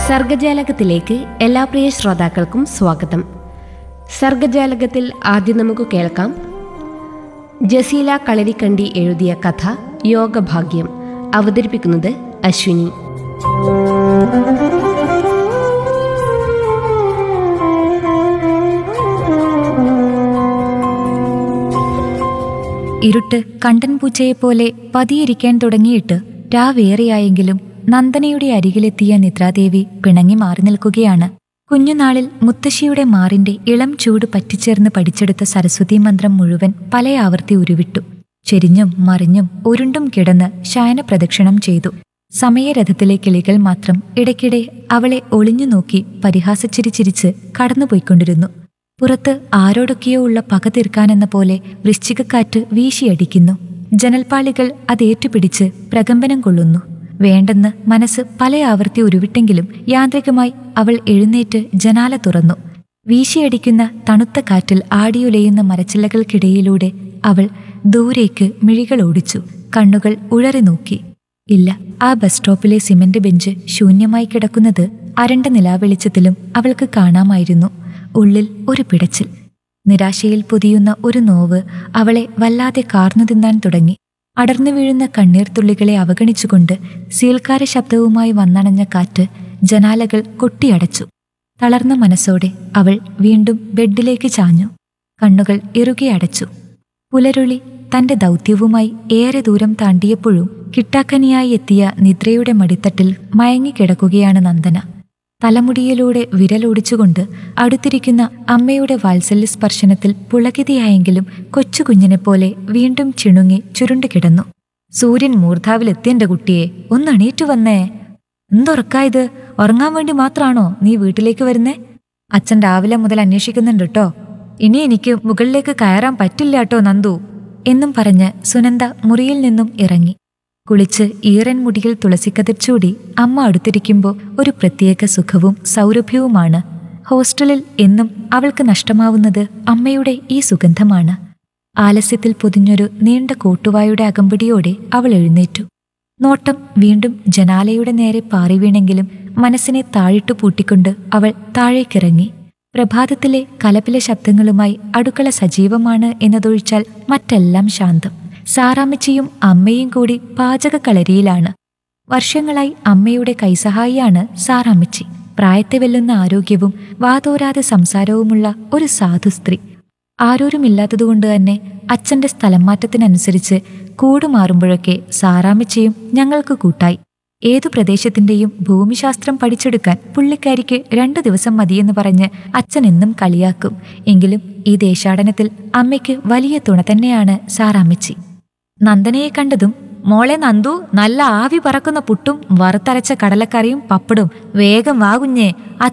സർഗജാലകത്തിലേക്ക് എല്ലാ പ്രിയ ശ്രോതാക്കൾക്കും സ്വാഗതം സർഗജാലകത്തിൽ ആദ്യം നമുക്ക് കേൾക്കാം ജസീല കളരിക്കണ്ടി എഴുതിയ കഥ യോഗഭാഗ്യം അവതരിപ്പിക്കുന്നത് അശ്വിനി ഇരുട്ട് കണ്ടൻ പൂച്ചയെപ്പോലെ പതിയിരിക്കാൻ തുടങ്ങിയിട്ട് രാവേറെയായെങ്കിലും നന്ദനയുടെ അരികിലെത്തിയ നിദ്രാദേവി പിണങ്ങി മാറി നിൽക്കുകയാണ് കുഞ്ഞുനാളിൽ മുത്തശ്ശിയുടെ മാറിന്റെ ഇളം ചൂട് പറ്റിച്ചേർന്ന് പഠിച്ചെടുത്ത സരസ്വതി മന്ത്രം മുഴുവൻ പല ആവർത്തി ഉരുവിട്ടു ചെരിഞ്ഞും മറിഞ്ഞും ഉരുണ്ടും കിടന്ന് ശയന പ്രദക്ഷിണം ചെയ്തു സമയരഥത്തിലെ കിളികൾ മാത്രം ഇടയ്ക്കിടെ അവളെ ഒളിഞ്ഞു നോക്കി പരിഹാസച്ചിരി ചിരിച്ച് കടന്നുപോയിക്കൊണ്ടിരുന്നു പുറത്ത് ആരോടൊക്കെയോ ഉള്ള പക തീർക്കാനെന്ന പോലെ വൃശ്ചികക്കാറ്റ് വീശിയടിക്കുന്നു ജനൽപ്പാളികൾ അതേറ്റുപിടിച്ച് പ്രകമ്പനം കൊള്ളുന്നു വേണ്ടെന്ന് മനസ്സ് പല ആവർത്തി ഉരുവിട്ടെങ്കിലും യാന്ത്രികമായി അവൾ എഴുന്നേറ്റ് ജനാല തുറന്നു വീശിയടിക്കുന്ന തണുത്ത കാറ്റിൽ ആടിയുലയുന്ന മരച്ചില്ലകൾക്കിടയിലൂടെ അവൾ ദൂരേക്ക് മിഴികൾ ഓടിച്ചു കണ്ണുകൾ ഉഴറി നോക്കി ഇല്ല ആ ബസ് സ്റ്റോപ്പിലെ സിമന്റ് ബെഞ്ച് ശൂന്യമായി കിടക്കുന്നത് അരണ്ട നിലാവെളിച്ചത്തിലും അവൾക്ക് കാണാമായിരുന്നു ഉള്ളിൽ ഒരു പിടച്ചിൽ നിരാശയിൽ പൊതിയുന്ന ഒരു നോവ് അവളെ വല്ലാതെ കാർന്നു തിന്നാൻ തുടങ്ങി അടർന്നു വീഴുന്ന കണ്ണീർ തുള്ളികളെ അവഗണിച്ചുകൊണ്ട് സീൽക്കാര ശബ്ദവുമായി വന്നണഞ്ഞ കാറ്റ് ജനാലകൾ കൊട്ടിയടച്ചു തളർന്ന മനസ്സോടെ അവൾ വീണ്ടും ബെഡിലേക്ക് ചാഞ്ഞു കണ്ണുകൾ ഇറുകെ അടച്ചു പുലരുളി തന്റെ ദൗത്യവുമായി ഏറെ ദൂരം താണ്ടിയപ്പോഴും കിട്ടാക്കനിയായി എത്തിയ നിദ്രയുടെ മടിത്തട്ടിൽ മയങ്ങിക്കിടക്കുകയാണ് നന്ദന തലമുടിയിലൂടെ വിരലോടിച്ചുകൊണ്ട് അടുത്തിരിക്കുന്ന അമ്മയുടെ വാത്സല്യ സ്പർശനത്തിൽ പുളകിതയായെങ്കിലും കൊച്ചു കുഞ്ഞിനെപ്പോലെ വീണ്ടും ചിണുങ്ങി ചുരുണ്ടു കിടന്നു സൂര്യൻ മൂർധാവിലെത്തിയെന്റെ കുട്ടിയെ ഒന്ന് എണീറ്റു വന്നേ എന്തുറക്കായത് ഉറങ്ങാൻ വേണ്ടി മാത്രാണോ നീ വീട്ടിലേക്ക് വരുന്നേ അച്ഛൻ രാവിലെ മുതൽ അന്വേഷിക്കുന്നുണ്ട് കേട്ടോ ഇനി എനിക്ക് മുകളിലേക്ക് കയറാൻ പറ്റില്ല കേട്ടോ നന്ദു എന്നും പറഞ്ഞ് സുനന്ദ മുറിയിൽ നിന്നും ഇറങ്ങി കുളിച്ച് ഈറൻ മുടിയിൽ തുളസിക്കതിർ ചൂടി അമ്മ അടുത്തിരിക്കുമ്പോൾ ഒരു പ്രത്യേക സുഖവും സൗരഭ്യവുമാണ് ഹോസ്റ്റലിൽ എന്നും അവൾക്ക് നഷ്ടമാവുന്നത് അമ്മയുടെ ഈ സുഗന്ധമാണ് ആലസ്യത്തിൽ പൊതിഞ്ഞൊരു നീണ്ട കോട്ടുവായുടെ അകമ്പടിയോടെ അവൾ എഴുന്നേറ്റു നോട്ടം വീണ്ടും ജനാലയുടെ നേരെ പാറി വീണെങ്കിലും മനസ്സിനെ താഴിട്ടു പൂട്ടിക്കൊണ്ട് അവൾ താഴേക്കിറങ്ങി പ്രഭാതത്തിലെ കലപില ശബ്ദങ്ങളുമായി അടുക്കള സജീവമാണ് എന്നതൊഴിച്ചാൽ മറ്റെല്ലാം ശാന്തം സാറാമ്മച്ചിയും അമ്മയും കൂടി പാചകക്കളരിയിലാണ് വർഷങ്ങളായി അമ്മയുടെ കൈസഹായിയാണ് സാറാമ്മച്ചി പ്രായത്തെ വെല്ലുന്ന ആരോഗ്യവും വാതോരാതെ സംസാരവുമുള്ള ഒരു സാധു സ്ത്രീ ആരോരുമില്ലാത്തതുകൊണ്ട് തന്നെ അച്ഛന്റെ സ്ഥലം മാറ്റത്തിനനുസരിച്ച് കൂടുമാറുമ്പോഴൊക്കെ സാറാമ്മച്ചിയും ഞങ്ങൾക്ക് കൂട്ടായി ഏതു പ്രദേശത്തിന്റെയും ഭൂമിശാസ്ത്രം പഠിച്ചെടുക്കാൻ പുള്ളിക്കാരിക്ക് രണ്ടു ദിവസം മതിയെന്ന് പറഞ്ഞ് അച്ഛൻ എന്നും കളിയാക്കും എങ്കിലും ഈ ദേശാടനത്തിൽ അമ്മയ്ക്ക് വലിയ തുണ തന്നെയാണ് സാറാമ്മച്ചി നന്ദനയെ കണ്ടതും മോളെ നന്ദു നല്ല ആവി പറക്കുന്ന പുട്ടും വറുത്തരച്ച കടലക്കറിയും പപ്പടും വേഗം വാ കുഞ്ഞേ